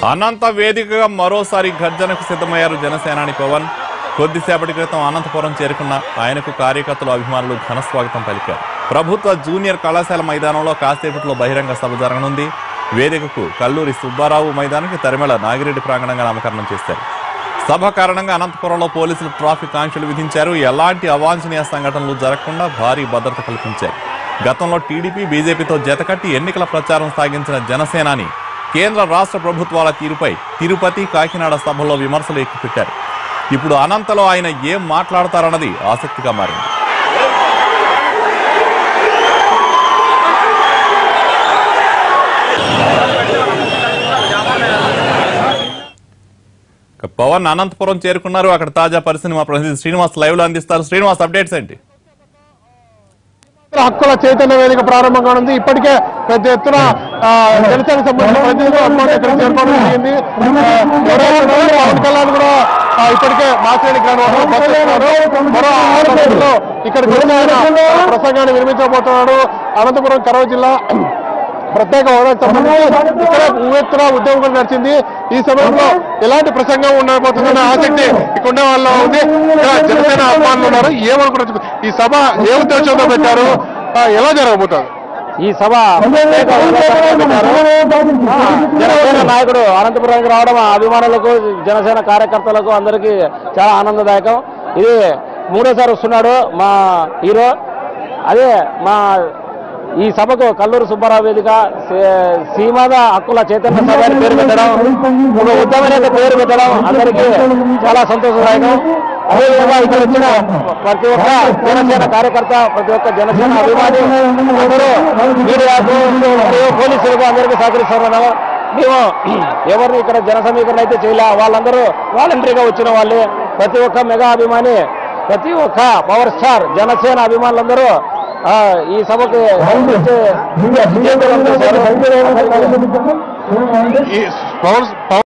అనంత వేదికగా మరోసారి గర్జనకు సిద్ధమయ్యారు జనసేనాని పవన్ కొద్దిసేపటి క్రితం అనంతపురం చేరుకున్న ఆయనకు కార్యకర్తలు అభిమానులు ఘన స్వాగతం పలికారు ప్రభుత్వ జూనియర్ కళాశాల మైదానంలో కాసేపట్లో బహిరంగ సభ జరగనుంది వేదికకు కల్లూరి సుబ్బారావు మైదానానికి తరిమేళ నాగిరెడ్డి ప్రాంగణంగా నామకరణం చేశారు సభ కారణంగా అనంతపురంలో పోలీసులు ట్రాఫిక్ ఆంక్షలు విధించారు ఎలాంటి అవాంఛనీయ సంఘటనలు జరగకుండా భారీ భద్రత కల్పించారు గతంలో టీడీపీ బీజేపీతో జతకట్టి ఎన్నికల ప్రచారం సాగించిన జనసేనాని కేంద్ర రాష్ట్ర ప్రభుత్వాల తీరుపై తిరుపతి కాకినాడ సభల్లో విమర్శలు ఎక్కుపెట్టారు ఇప్పుడు అనంతలో ఆయన ఏం మాట్లాడతారన్నది ఆసక్తిగా మారింది ఇక పవన్ అనంతపురం చేరుకున్నారు అక్కడ తాజా పరిస్థితిని మా ప్రతినిధి శ్రీనివాస్ లైవ్ లో అందిస్తారు శ్రీనివాస్ అప్డేట్స్ ఏంటి హక్కుల చైతన్య వేదిక ప్రారంభంగా ఉంది ఇప్పటికే పెద్ద ఎత్తున ఆ, జనసేన సంబంధించిన ప్రతినిధులు అభిమానులు ఇక్కడ చేరుకోవడం జరిగింది ఆ, ఎవరైతే ఉన్నారో పవన్ కళ్యాణ్ కూడా ఆ, ఇప్పటికే మాసేడి గ్రామంలో బస చేస్తున్నారు. మరో ఆరు రోజుల్లో ఇక్కడికి వచ్చి ఆయన ప్రసంగాన్ని నిర్మించబోతున్నాడు అనంతపురం కరవ జిల్లా ప్రత్యేక హోదాకు సంబంధించి ఇక్కడ ఉవ్వెత్తున ఉద్యమం కూడా నడిచింది ఈ సమయంలో ఎలాంటి ప్రసంగం ఉండబోతుందనే ఆసక్తి ఇక్కడ ఉండే వాళ్ళ ఉంది ఇక్కడ జనసేన అభిమానులు ఉన్నారు ఏమనుకుంటారు ఈ సభ ఏ ఉద్దేశంతో పెట్టారు ఆ, ఎలా జరగబోతుంది ఈ సభ ప్రత్యేక హోదా పెట్టారు. ఆ, జనసేన నాయకుడు అనంతపురానికి రావడం ఆ అభిమానులకు జనసేన కార్యకర్తలకు అందరికీ చాలా ఆనందదాయకం ఇది మూడోసారి వస్తున్నాడు మా హీరో అదే మా ఈ సభకు కల్లూరు సుబ్బారావు వేదిక సీ- సీమాద హక్కుల చైతన్య సభ అని పేరు పెట్టడం ఒక ఉత్తమనేత పేరు పెట్టడం అందరికీ చాలా సంతోషదాయకం అదేవిధంగా ఇక్కడ వచ్చిన ప్రతి ఒక్క జనసేన కార్యకర్త ప్రతి ఒక్క జనసేన అభిమాని అందరూ మీడియాకు మరియు పోలీసులకు అందరికీ సహకరిస్తున్నారు మేము ఎవరిని ఇక్కడ జన సమీకరణ అయితే చేయలే వాళ్ళందరూ వాలంటరీగా వచ్చిన వాళ్ళే ప్రతి ఒక్క మెగా అభిమాని ప్రతి ఒక్క పవర్ స్టార్ జనసేన అభిమానులందరూ ఆ, ఈ సభకు వచ్చే విజయవంతం చేశారు. ఈ పవన్ పవన్